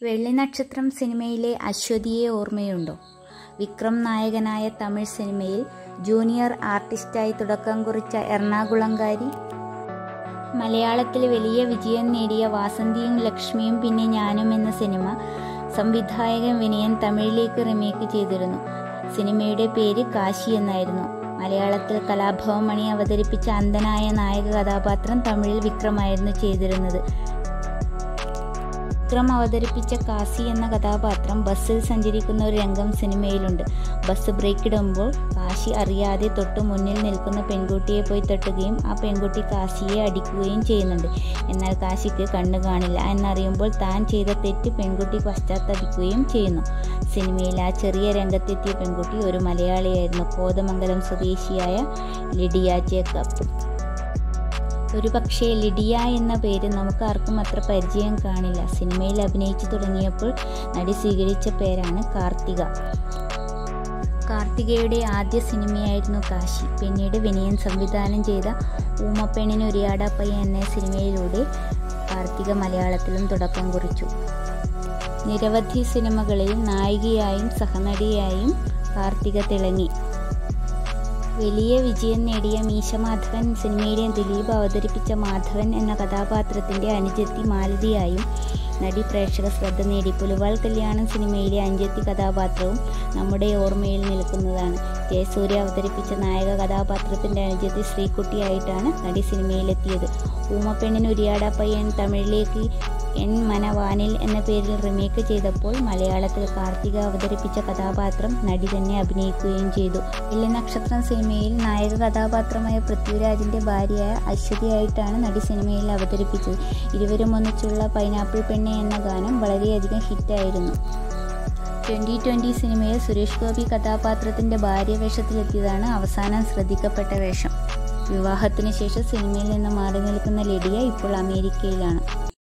വെള്ളിനക്ഷത്രം സിനിമയിലെ അശ്വതിയെ ഓർമ്മയുണ്ടോ വിക്രം നായകനായ തമിഴ് സിനിമയിൽ ജൂനിയർ ആർട്ടിസ്റ്റായി തുടക്കം കുറിച്ച എറണാകുളംകാരി മലയാളത്തിൽ വലിയ വിജയം നേടിയ വാസന്തിയും ലക്ഷ്മിയും പിന്നെ ഞാനും എന്ന സിനിമ സംവിധായകൻ വിനയൻ തമിഴിലേക്ക് റിമേക്ക് ചെയ്തിരുന്നു സിനിമയുടെ പേര് കാശി എന്നായിരുന്നു മലയാളത്തിൽ കലാഭവൻ മണി അവതരിപ്പിച്ച അന്ധനായ നായക കഥാപാത്രം തമിഴിൽ വിക്രമായിരുന്നു ചെയ്തിരുന്നത് വിക്രം അവതരിപ്പിച്ച കാസി എന്ന കഥാപാത്രം ബസ്സിൽ സഞ്ചരിക്കുന്ന ഒരു രംഗം സിനിമയിലുണ്ട് ബസ് ബ്രേക്ക് ഇടുമ്പോൾ കാശി അറിയാതെ തൊട്ടു മുന്നിൽ നിൽക്കുന്ന പെൺകുട്ടിയെ പോയി തട്ടുകയും ആ പെൺകുട്ടി കാശിയെ അടിക്കുകയും ചെയ്യുന്നുണ്ട് എന്നാൽ കാശിക്ക് കണ്ണു കാണില്ല എന്നറിയുമ്പോൾ താൻ ചെയ്ത തെറ്റ് പെൺകുട്ടി പശ്ചാത്തപിക്കുകയും ചെയ്യുന്നു സിനിമയിൽ ആ ചെറിയ രംഗത്തെത്തിയ പെൺകുട്ടി ഒരു മലയാളിയായിരുന്നു കോതമംഗലം സ്വദേശിയായ ലിഡിയ ജേക്കബ് ഒരു പക്ഷേ ലിഡിയ എന്ന പേര് നമുക്ക് ആർക്കും അത്ര പരിചയം കാണില്ല സിനിമയിൽ അഭിനയിച്ചു തുടങ്ങിയപ്പോൾ നടി സ്വീകരിച്ച പേരാണ് കാർത്തിക കാർത്തികയുടെ ആദ്യ സിനിമയായിരുന്നു കാശി പിന്നീട് വിനയൻ സംവിധാനം ചെയ്ത ഊമപ്പെണ്ണിന് ഉരിയാടപ്പയ്യ എന്ന സിനിമയിലൂടെ കാർത്തിക മലയാളത്തിലും തുടക്കം കുറിച്ചു നിരവധി സിനിമകളിൽ നായികയായും സഹനടിയായും കാർത്തിക തിളങ്ങി വലിയ വിജയം നേടിയ മീശ മാധവൻ സിനിമയിലെ ദിലീപ് അവതരിപ്പിച്ച മാധവൻ എന്ന കഥാപാത്രത്തിൻ്റെ അനുജത്തി മാലതിയായും നടി പ്രേക്ഷക ശ്രദ്ധ നേടി പുലുവാൾ കല്യാണം സിനിമയിലെ അഞ്ചെത്തി കഥാപാത്രവും നമ്മുടെ ഓർമ്മയിൽ നിൽക്കുന്നതാണ് ജയസൂര്യ അവതരിപ്പിച്ച നായക കഥാപാത്രത്തിൻ്റെ അനുജത്തി ശ്രീകുട്ടിയായിട്ടാണ് നടി സിനിമയിലെത്തിയത് ഊമപ്പെണ്ണിന് ഉരിയാട പയ്യൻ തമിഴിലേക്ക് എൻ മനവാനിൽ എന്ന പേരിൽ റിമേക്ക് ചെയ്തപ്പോൾ മലയാളത്തിൽ കാർത്തിക അവതരിപ്പിച്ച കഥാപാത്രം നടി തന്നെ അഭിനയിക്കുകയും ചെയ്തു വെള്ളി നക്ഷത്രം സിനിമയിൽ നായക കഥാപാത്രമായ പൃഥ്വിരാജിൻ്റെ ഭാര്യയായ അശ്വതിയായിട്ടാണ് നടി സിനിമയിൽ അവതരിപ്പിച്ചത് ഇരുവരും ഒന്നിച്ചുള്ള പൈനാപ്പിൾ പെണ്ണെ എന്ന ഗാനം വളരെയധികം ഹിറ്റായിരുന്നു ട്വൻ്റി ട്വൻ്റി സിനിമയിൽ സുരേഷ് ഗോപി കഥാപാത്രത്തിൻ്റെ ഭാര്യ വേഷത്തിലെത്തിയതാണ് അവസാനം ശ്രദ്ധിക്കപ്പെട്ട വേഷം വിവാഹത്തിനു ശേഷം സിനിമയിൽ നിന്ന് മാറി നിൽക്കുന്ന ലിഡിയ ഇപ്പോൾ അമേരിക്കയിലാണ്